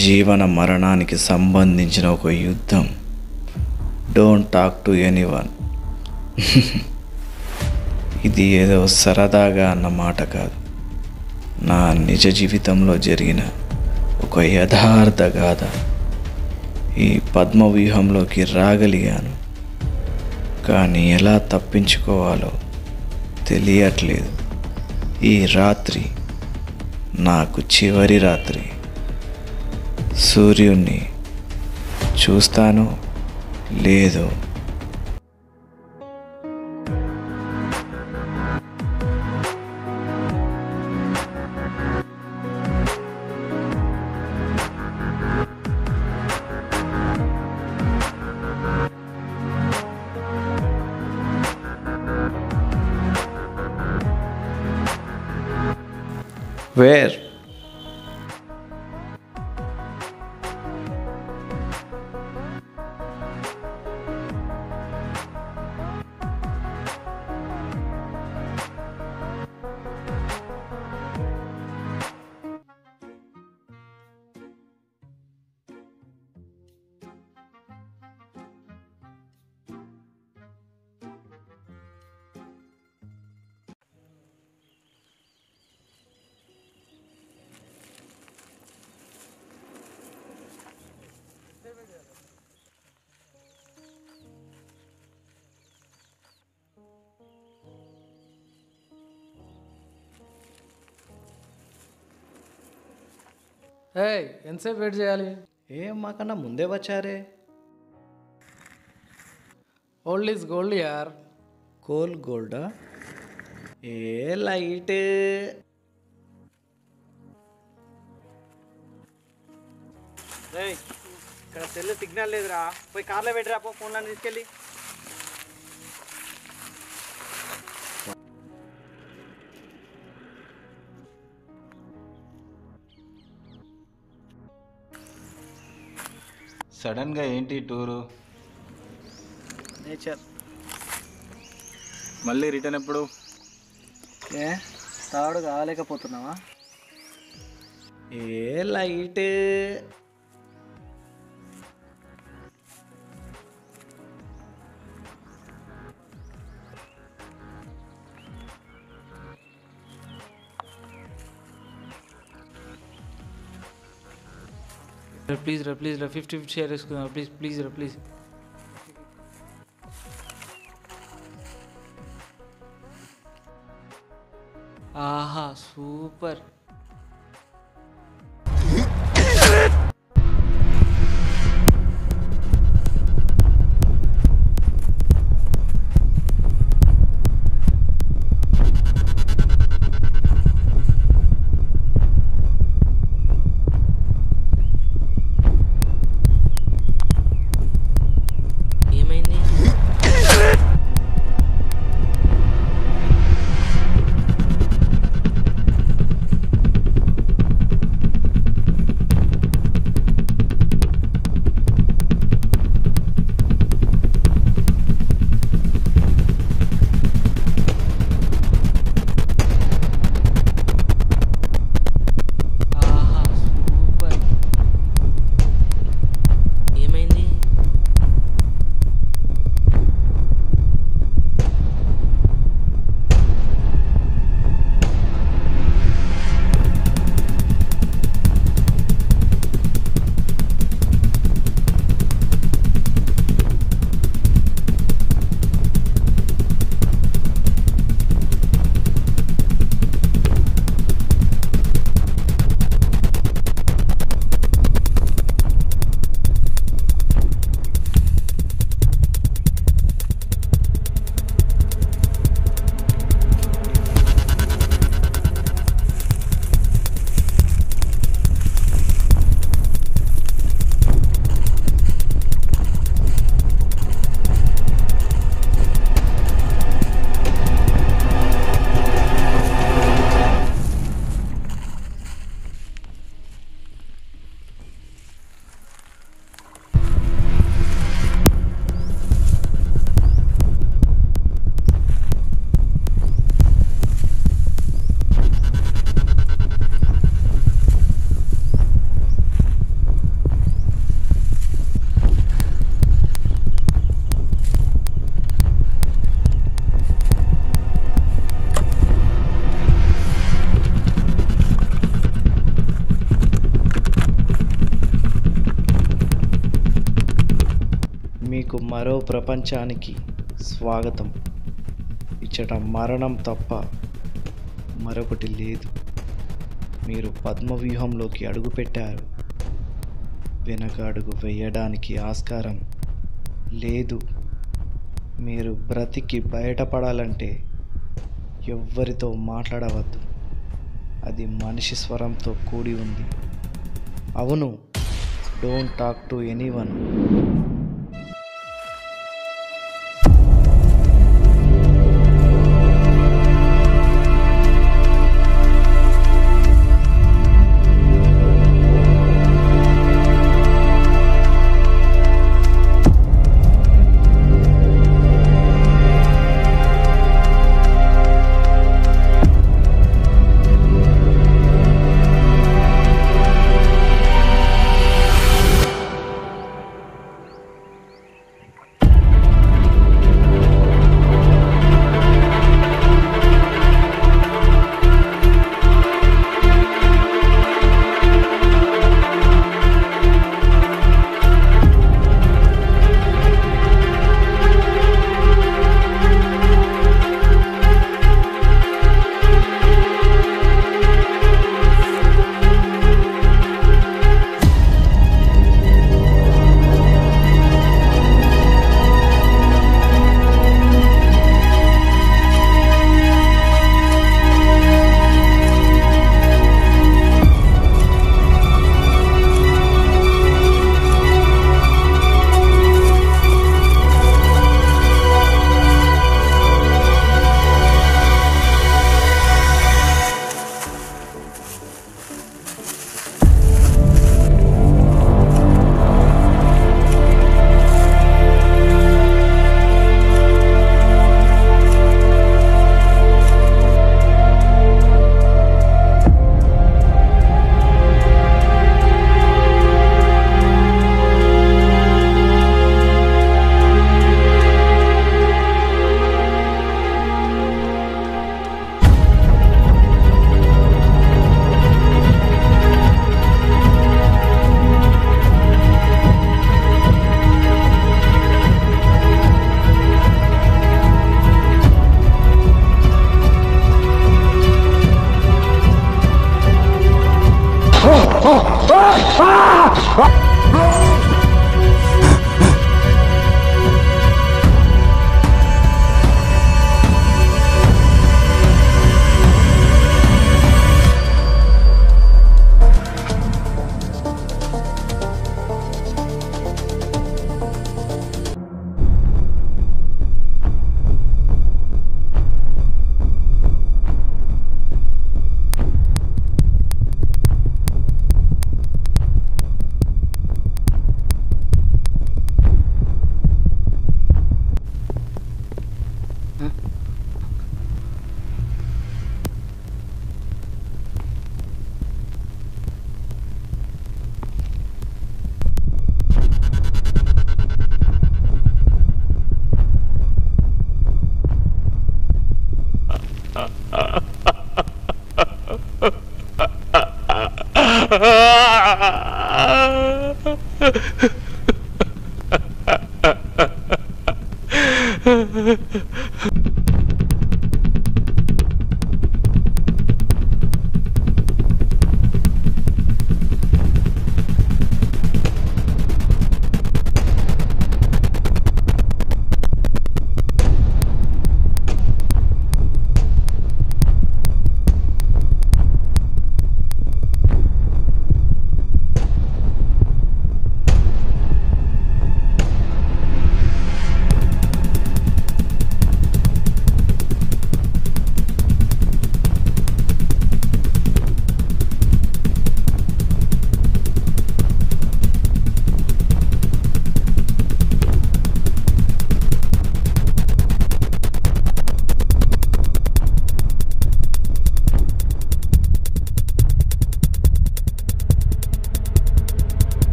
జీవన మరణానికి సంబంధించిన ఒక యుద్ధం డోంట్ టాక్ టు ఎనీవన్ ఇది ఏదో సరదాగా అన్న మాట కాదు నా నిజ జీవితంలో జరిగిన ఒక యథార్థ గాథ ఈ పద్మవ్యూహంలోకి రాగలిగాను కానీ ఎలా తప్పించుకోవాలో తెలియట్లేదు ఈ రాత్రి నాకు చివరి రాత్రి సూర్యుణ్ణి చూస్తానో లేదో వేర్ ఏ ఎంతసేపు వెయిట్ చేయాలి ఏం మాకన్నా ముందే వచ్చారే ఓల్డ్ ఈజ్ గోల్డ్ యార్ కోల్ గోల్డా ఏ లైట్ ఇక్కడ సెల్ సిగ్నల్ లేదురా పోయి కార్లో పెట్టిరా పో ఫోన్లో తీసుకెళ్ళి సడన్గా ఏంటి టూరు నేచర్ మళ్ళీ రిటర్న్ ఎప్పుడు ఏ తాడు కావలేకపోతున్నావా ఏ లైట్ ప్లీజ్ రా ప్లీజ్ రా ఫిఫ్టీ ఫిఫ్టీ షేర్ వేసుకుందాం ప్లీజ్ ప్లీజ్ రా ప్లీజ్ ఆహా సూపర్ ఏమైంది మీకు మరో ప్రపంచానికి స్వాగతం ఇచ్చట మరణం తప్ప మరొకటి లేదు మీరు పద్మవ్యూహంలోకి అడుగుపెట్టారు వెనక అడుగు వేయడానికి ఆస్కారం లేదు మీరు బ్రతికి బయటపడాలంటే ఎవ్వరితో మాట్లాడవద్దు అది మనిషి స్వరంతో కూడి ఉంది అవును don't talk to anyone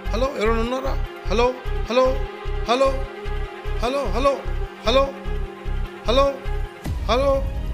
hello ఎవరైనా ఉన్నారా hello hello hello hello hello hello hello hello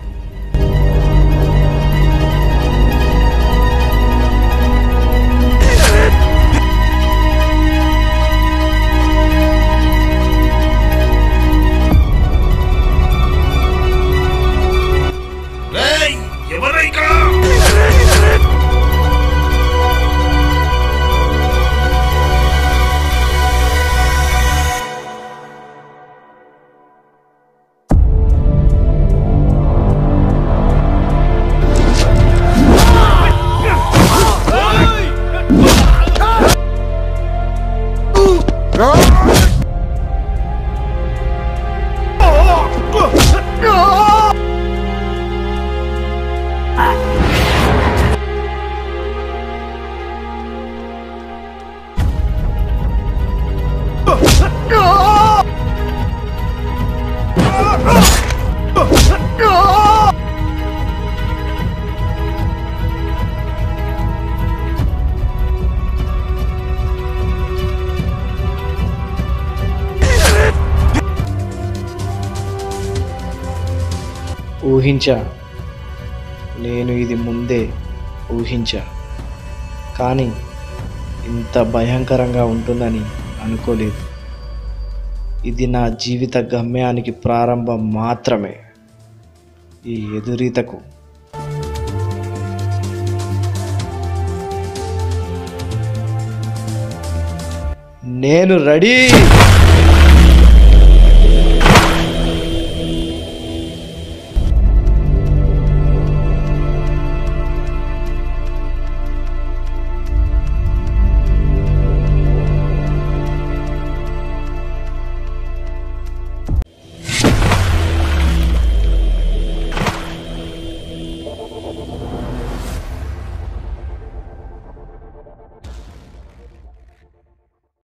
ఊహించా నేను ఇది ముందే ఊహించా కానీ ఇంత భయంకరంగా ఉంటుందని అనుకోలేదు ఇది నా జీవిత గమ్యానికి ప్రారంభం మాత్రమే ఈ ఎదురీతకు నేను రెడీ